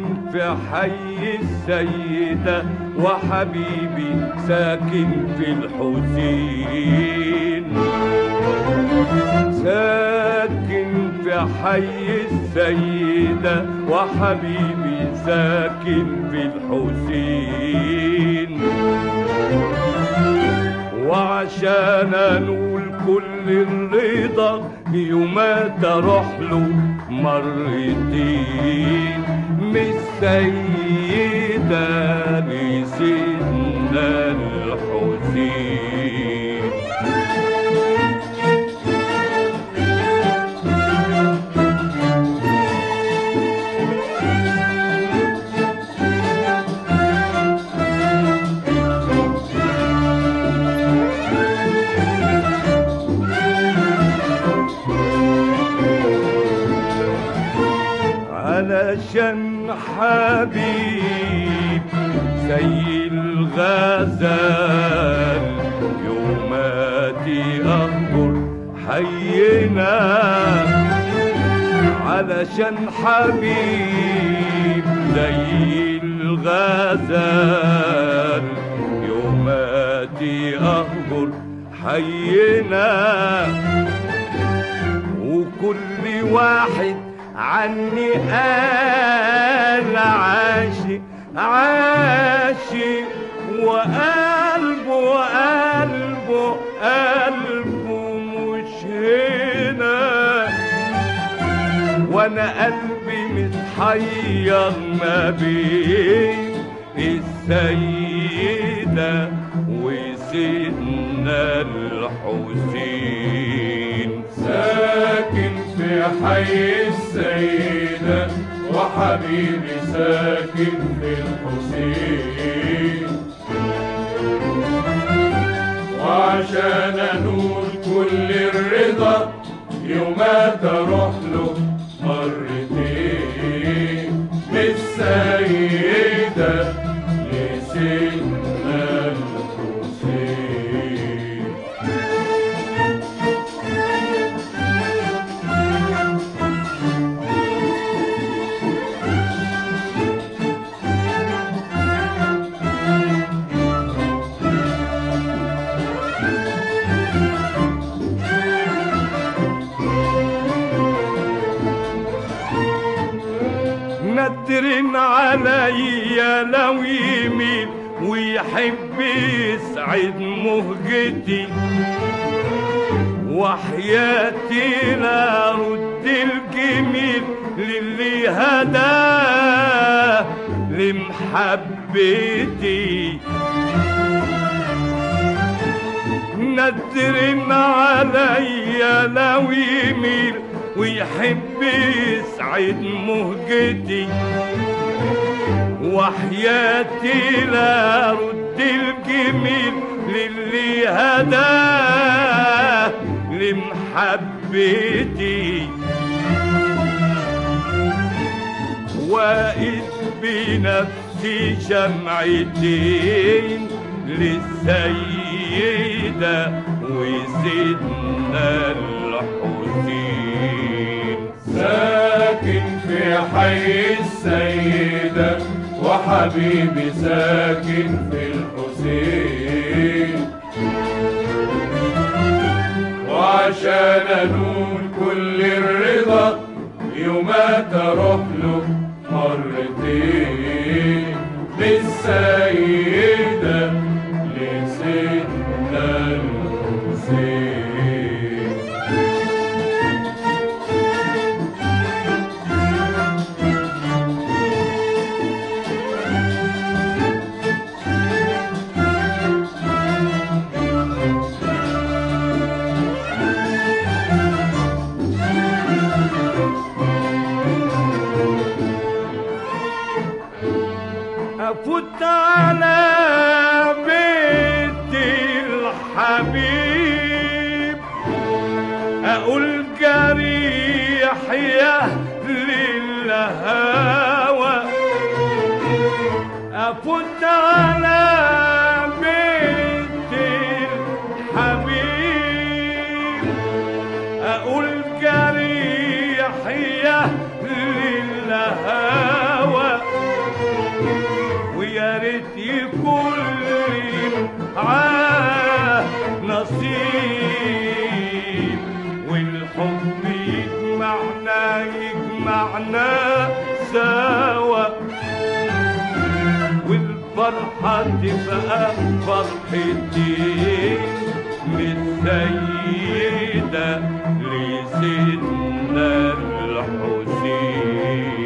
في حي السيدة وحبيبي ساكن في الحسين ساكن في حي السيدة وحبيبي ساكن في الحسين وعشان انول كل الرضا يومات اروح له مرتين من السيدة لسيدنا الحسين علشان حبيب زي الغزال يوماتي أخبر حينا علشان حبيب زي الغزال يوماتي أخبر حينا وكل واحد عني قال عاشق عاشق وقلبه قلبه قلبه مش هنا وانا قلبي متحير ما بين السيدة وسيدنا الحسين ساكن في حي السيدة وحبيبي ساكن في الحسين وعشان انول كل الرضا يومات اروح له مرتين من السيدة لسيدنا الحسين ندر عليا لو يميل ويحب يسعد مهجتي وحياتي لا رد الجميل للي هداه لمحبتي ندر عليا لو يميل ويحب يسعد مهجتي وحياتي لا رد الجميل للي هداه لمحبتي واقف بنفسي شمعتين للسيدة وسيدنا الحسين ساكن في حي السيدة وحبيبي ساكن في الحسين وعشان انول كل الرضا يومات اروح له مرتين للسيدة لسيدنا الحسين أفوت على بيت الحبيب أقول جريح يا أهل الهوى أفوت على بيت الحبيب أقول جريح يا أهل الهوى فرحة تبقى فرحتي بالسيدة لسيدنا الحسين